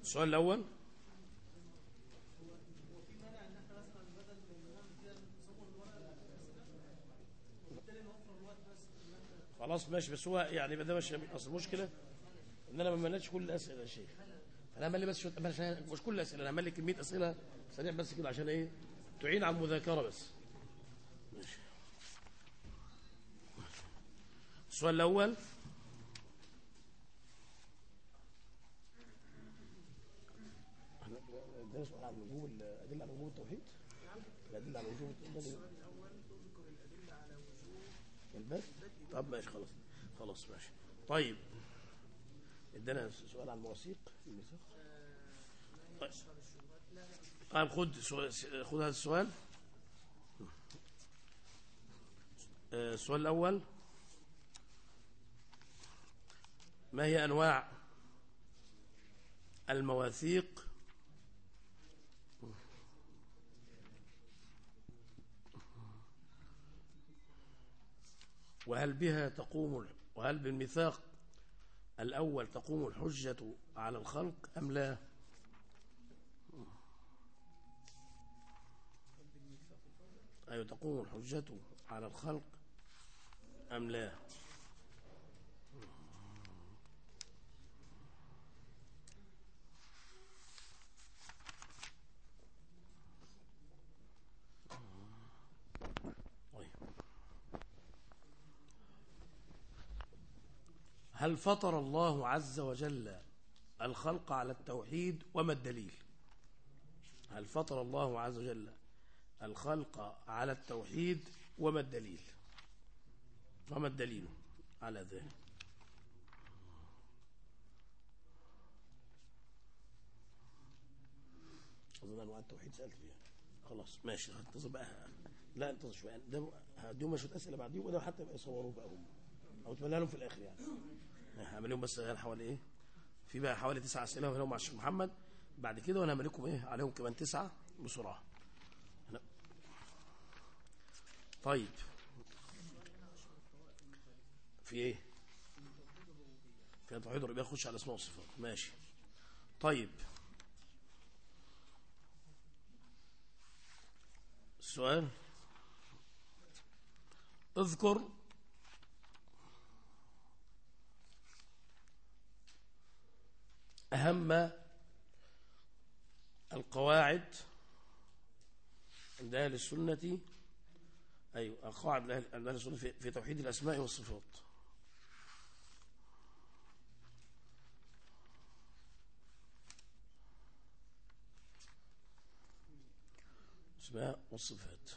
السؤال الأول خلاص ماشي بس هو يعني ده مش اصل المشكله ان انا ما مليتش كل الاسئله يا شيخ انا ملي بس شويه عشان مش كل الاسئله انا ملي كميه اسئله سريع بس كده عشان ايه تعين على المذاكره بس ماشي السؤال الاول ده سؤال عن وجوب الادله على وجوب التوحيد الادله على وجوب التوحيد البث طب ماشي خلاص خلاص ماشي طيب ادانا سؤال عن المواثيق الميثاق طيب. طيب خد سؤال- خد هذا السؤال آه، السؤال الأول ما هي أنواع المواثيق وهل بها تقوم وهل بالميثاق الأول تقوم الحجة على الخلق أم لا أيوة تقوم الحجة على الخلق أم لا طيب هل فطر الله عز وجل الخلق على التوحيد وما الدليل هل فطر الله عز وجل الخلق على التوحيد وما الدليل وما الدليل على ذلك أظن أنواع التوحيد سألت فيها خلاص ماشي هنتظر بقى لا انتظر شوية ده هديهم شوية أسئلة بعدين وده حتى يبقى يصوروه بقى هم أو تملى لهم في الآخر يعني هعمل لهم بس حوالي إيه في بقى حوالي تسع أسئلة وهنا مع الشيخ محمد بعد كده وأنا هعمل لكم إيه عليهم كمان تسعة بسرعة هنا. طيب في ايه في توحيد الربوبيه خش على اسماء والصفات ماشي طيب السؤال اذكر أهم القواعد عند أهل السنة أيوة القواعد عند أهل السنة في في توحيد الأسماء والصفات الأسماء والصفات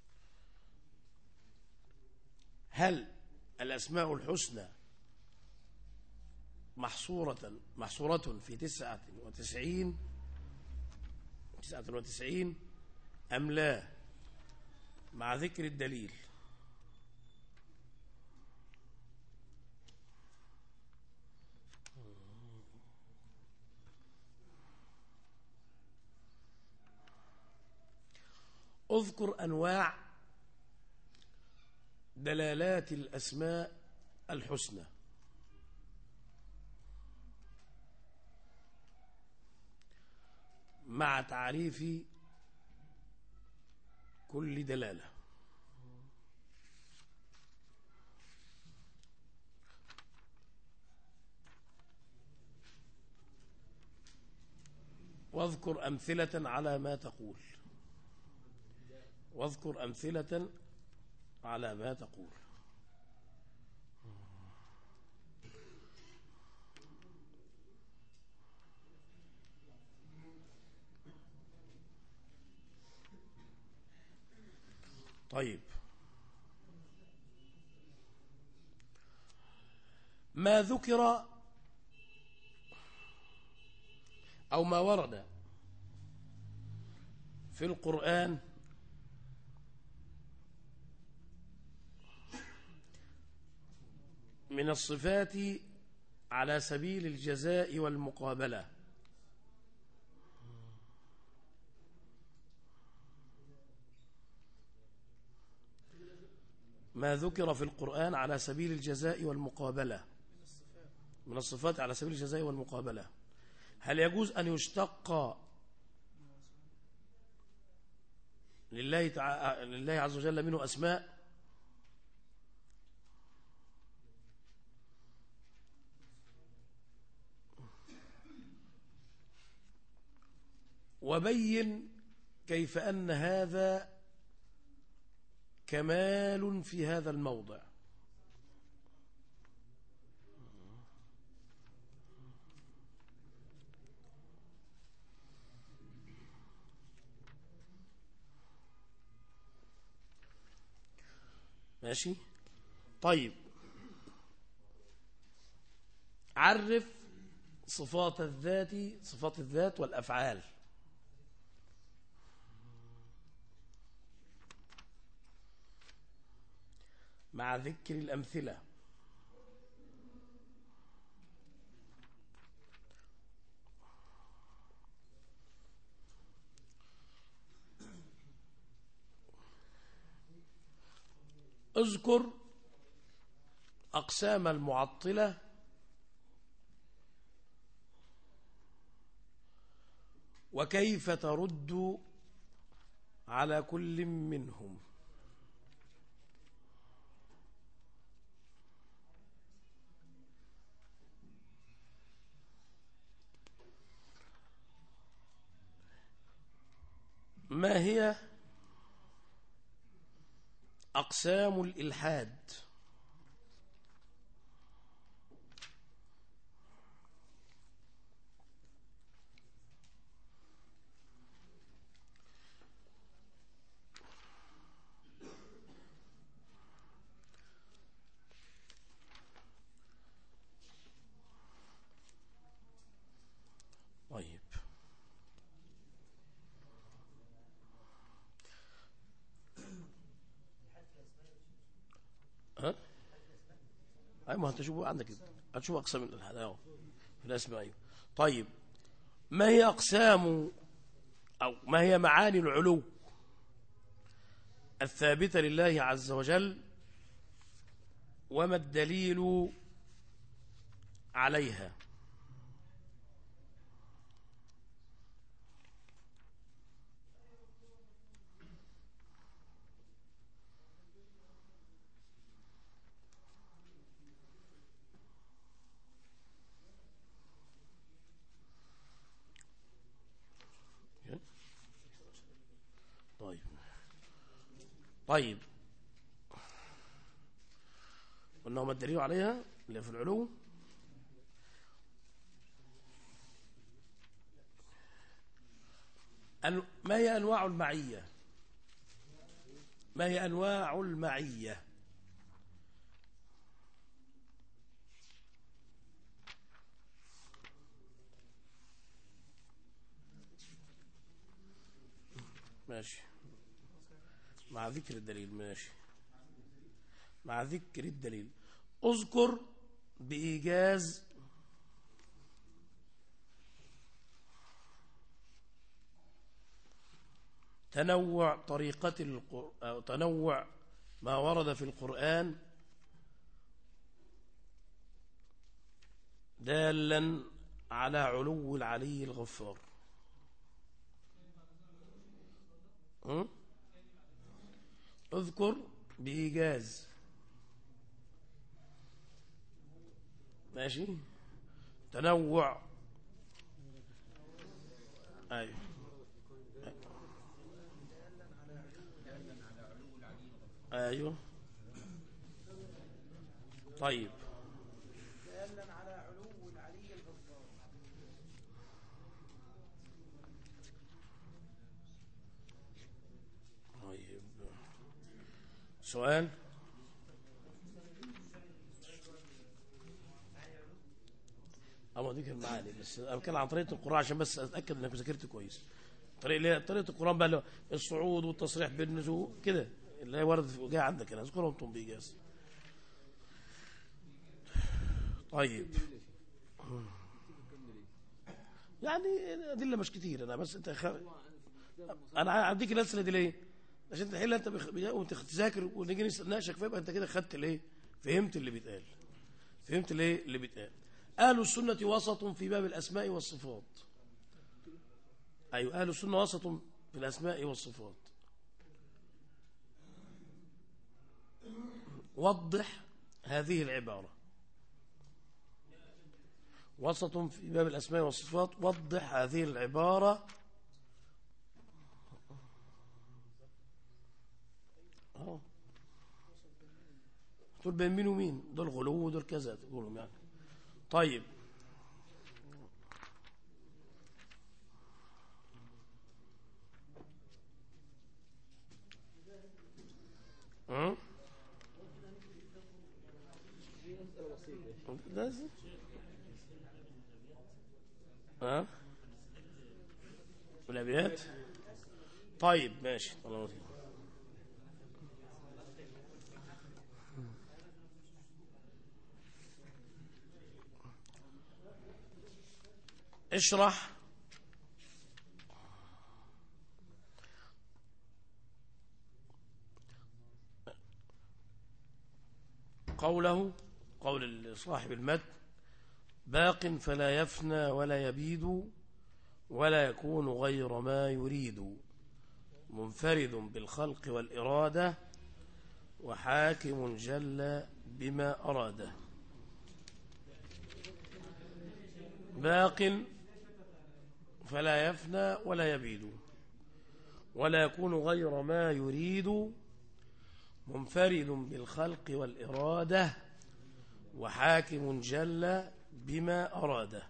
هل الأسماء الحسنى محصورة محصورة في تسعة وتسعين تسعة وتسعين أم لا مع ذكر الدليل اذكر أنواع دلالات الأسماء الحسنى مع تعريف كل دلالة واذكر أمثلة على ما تقول واذكر أمثلة على ما تقول طيب ما ذكر أو ما ورد في القرآن من الصفات على سبيل الجزاء والمقابلة ما ذكر في القرآن على سبيل الجزاء والمقابلة من الصفات على سبيل الجزاء والمقابلة هل يجوز أن يشتق لله, تعالى لله عز وجل منه أسماء وبين كيف أن هذا كمال في هذا الموضع ماشي طيب عرف صفات الذات صفات الذات والأفعال مع ذكر الأمثلة اذكر أقسام المعطلة وكيف ترد على كل منهم ما هي أقسام الإلحاد ما انت شوف عندك هتشوف اقسام الحلاوه في الاسماء ايوه طيب ما هي اقسام او ما هي معاني العلو الثابته لله عز وجل وما الدليل عليها طيب قلنا ما الدليل عليها اللي في العلو ما هي أنواع المعية ما هي أنواع المعية ماشي مع ذكر الدليل ماشي مع ذكر الدليل اذكر بإيجاز تنوع طريقة القر... أو تنوع ما ورد في القرآن دالا على علو العلي الغفار م? اذكر بإيجاز ماشي تنوع أيوه أيوه طيب سؤال أما دي كان معاني بس أنا بتكلم عن طريقة القرآن عشان بس أتأكد إنك ذاكرت كويس طريقة طريقة القرآن بقى الصعود والتصريح بالنزول كده اللي هي ورد جاي عندك أنا أذكرهم أنتم بإيجاز طيب يعني أدلة مش كتير أنا بس أنت خ... أنا هديك الأسئلة دي ليه؟ عشان تحل انت بخ... وانت تذاكر ونيجي نناقشك فيبقى انت كده خدت الايه فهمت اللي بيتقال فهمت الايه اللي بيتقال أهل السنة وسط في باب الأسماء والصفات أيوة أهل السنة وسط في الأسماء والصفات وضح هذه العبارة وسط في باب الأسماء والصفات وضح هذه العبارة تقول بين مين ومين دول غلو ودول كذا تقولهم يعني طيب ها ها والابيات طيب ماشي الله اشرح قوله قول صاحب المد باق فلا يفنى ولا يبيد ولا يكون غير ما يريد منفرد بالخلق والإرادة وحاكم جل بما أراده باق فلا يفنى ولا يبيد ولا يكون غير ما يريد منفرد بالخلق والإرادة وحاكم جل بما أراده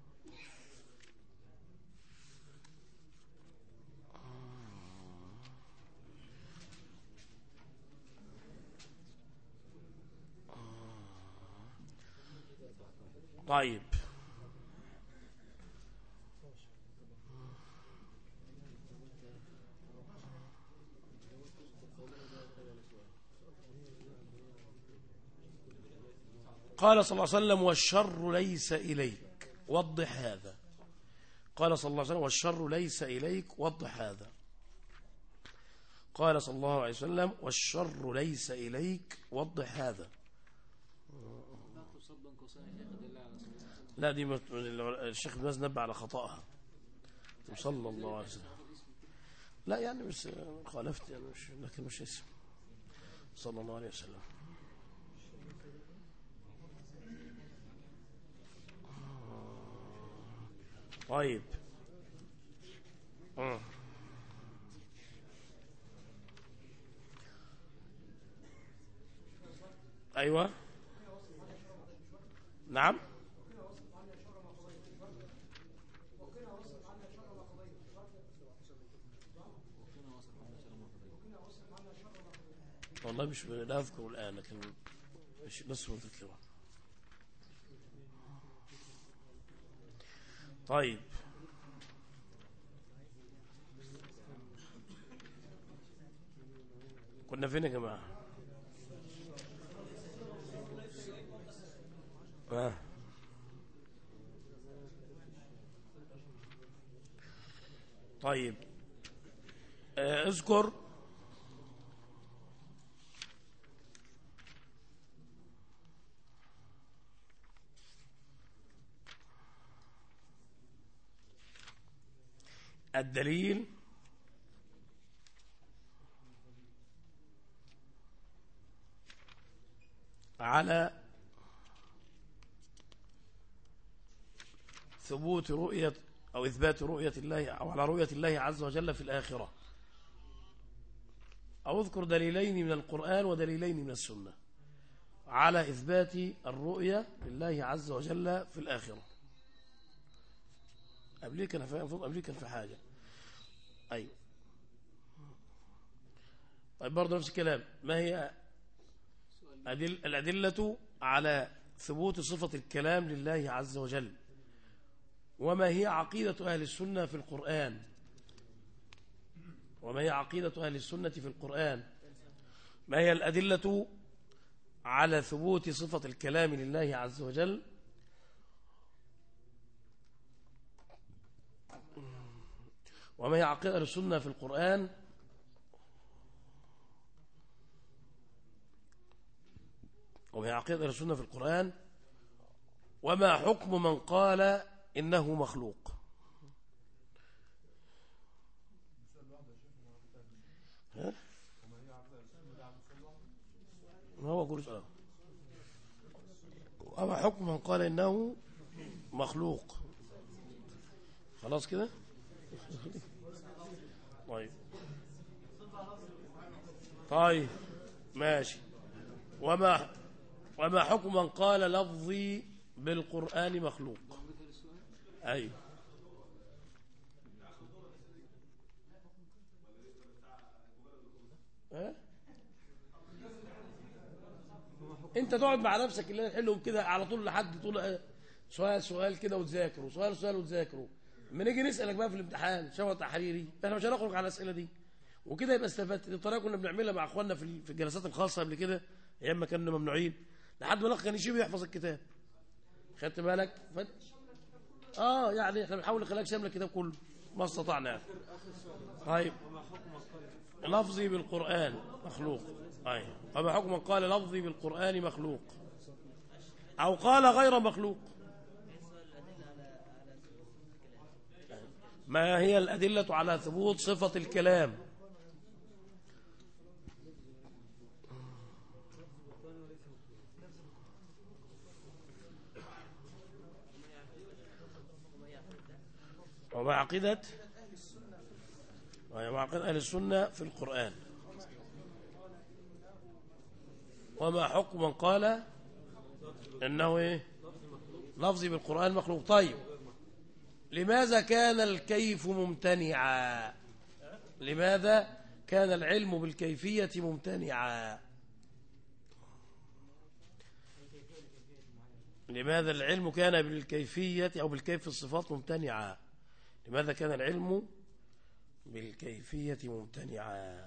طيب قال صلى الله عليه وسلم والشر ليس إليك وضح هذا قال صلى الله عليه وسلم والشر ليس إليك وضح هذا قال صلى الله عليه وسلم والشر ليس إليك وضح هذا لا دي الشيخ بن نبع على خطأها صلى الله عليه وسلم لا يعني بس خالفت يعني مش لكن مش اسم صلى الله عليه وسلم طيب آه. أيوة نعم والله مش لا أذكر الآن لكن مش بس مذكره طيب كنا فين يا جماعة آه. طيب آه، اذكر الدليل على ثبوت رؤية أو إثبات رؤية الله أو على رؤية الله عز وجل في الآخرة أو اذكر دليلين من القرآن ودليلين من السنة على إثبات الرؤية لله عز وجل في الآخرة قبليه كان في المفروض قبليه كان في حاجة أيوة طيب برضه نفس الكلام ما هي الأدلة على ثبوت صفة الكلام لله عز وجل وما هي عقيدة أهل السنة في القرآن وما هي عقيدة أهل السنة في القرآن ما هي الأدلة على ثبوت صفة الكلام لله عز وجل وما هي عقيدة السنة في القرآن وما هي عقيدة السنة في القرآن وما حكم من قال إنه مخلوق ها؟ ما هو كل سؤال وما حكم من قال إنه مخلوق خلاص كده طيب طيب ماشي وما وما حكم من قال لفظي بالقرآن مخلوق أيوه ها؟ انت تقعد مع نفسك اللي تحلهم كده على طول لحد طول سؤال سؤال كده وتذاكره سؤال سؤال وتذاكره لما نيجي نسالك بقى في الامتحان شوى تحريري احنا مش هنخرج على الاسئله دي وكده يبقى استفدت دي الطريقه كنا بنعملها مع اخواننا في في الجلسات الخاصه قبل كده ايام ما كنا ممنوعين لحد ما الاخ كان يشيب يحفظ الكتاب خدت بالك ف... اه يعني احنا بنحاول نخليك شامل الكتاب كله ما استطعنا يعني. طيب لفظي بالقران مخلوق ايوه فما حكم من قال لفظي بالقران مخلوق او قال غير مخلوق ما هي الأدلة على ثبوت صفة الكلام وما عقيدة وما عقيدة أهل السنة في القرآن وما حكم من قال إنه إيه لفظي بالقرآن مخلوق طيب لماذا كان الكيف ممتنعا لماذا كان العلم بالكيفية ممتنعا لماذا العلم كان بالكيفية أو بالكيف الصفات ممتنعا لماذا كان العلم بالكيفية ممتنعا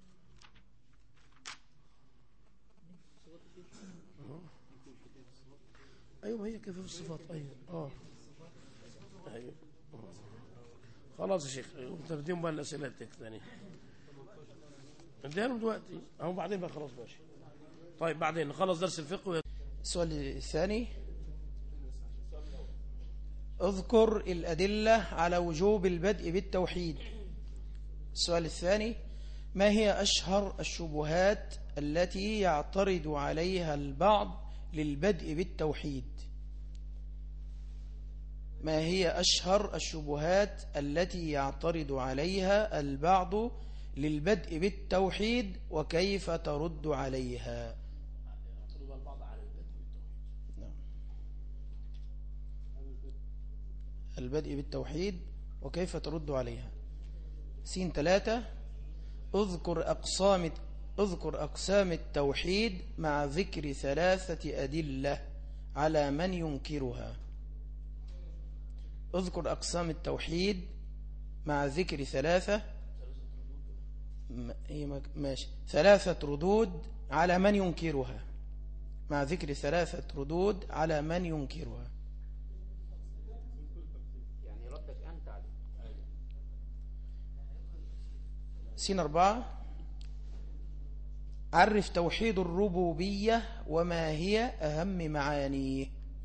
أيوة ما هي كيف الصفات أيوة آه أيوة. خلاص يا شيخ انت بديهم بقى الاسئله الثانيه اديها لهم دلوقتي اهو بعدين بقى خلاص ماشي طيب بعدين نخلص درس الفقه السؤال الثاني اذكر الأدلة على وجوب البدء بالتوحيد السؤال الثاني ما هي أشهر الشبهات التي يعترض عليها البعض للبدء بالتوحيد ما هي أشهر الشبهات التي يعترض عليها البعض للبدء بالتوحيد وكيف ترد عليها نعم. البدء بالتوحيد وكيف ترد عليها سين ثلاثة اذكر أقسام اذكر أقسام التوحيد مع ذكر ثلاثة أدلة على من ينكرها اذكر أقسام التوحيد مع ذكر ثلاثة هي ماشي ثلاثة ردود على من ينكرها مع ذكر ثلاثة ردود على من ينكرها يعني ردك أنت عليه سين أربعة عرف توحيد الربوبية وما هي أهم معانيه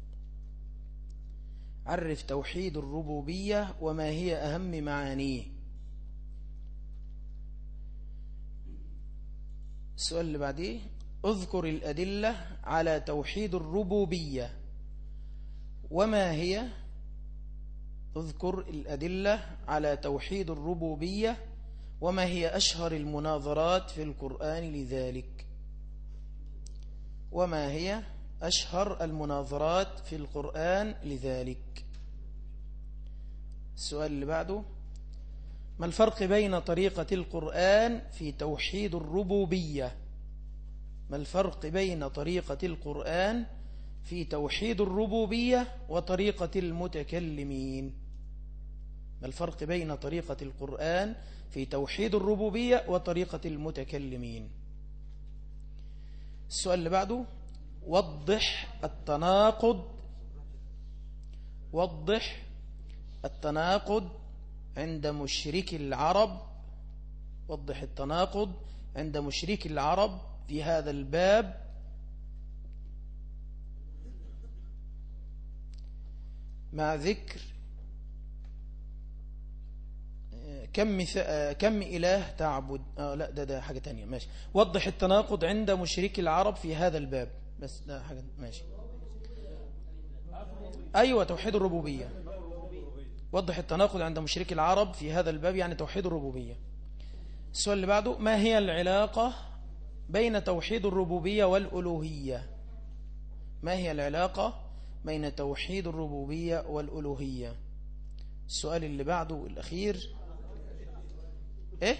عرف توحيد الربوبية وما هي أهم معانيه السؤال اللي بعديه اذكر الأدلة على توحيد الربوبية وما هي اذكر الأدلة على توحيد الربوبية وما هي أشهر المناظرات في القرآن لذلك وما هي أشهر المناظرات في القرآن لذلك السؤال اللي بعده ما الفرق بين طريقة القرآن في توحيد الربوبية ما الفرق بين طريقة القرآن في توحيد الربوبية وطريقة المتكلمين ما الفرق بين طريقة القرآن في توحيد الربوبية وطريقة المتكلمين السؤال اللي بعده وضح التناقض وضح التناقض عند مشرك العرب وضح التناقض عند مشرك العرب في هذا الباب مع ذكر آه، كم مث... آه، كم إله تعبد آه لا ده ده حاجة تانية ماشي وضح التناقض عند مشركي العرب في هذا الباب بس ده حاجة ماشي أيوة توحيد الربوبية وضح التناقض عند مشركي العرب في هذا الباب يعني توحيد الربوبية السؤال اللي بعده ما هي العلاقة بين توحيد الربوبية والألوهية ما هي العلاقة بين توحيد الربوبية والألوهية السؤال اللي بعده الأخير إيه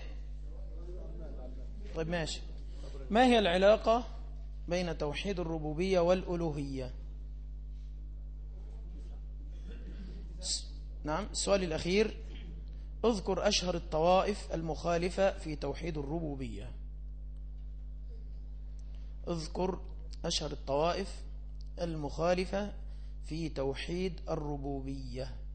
طيب ماشي ما هي العلاقة بين توحيد الربوبية والألوهية نعم السؤال الأخير اذكر أشهر الطوائف المخالفة في توحيد الربوبية اذكر أشهر الطوائف المخالفة في توحيد الربوبية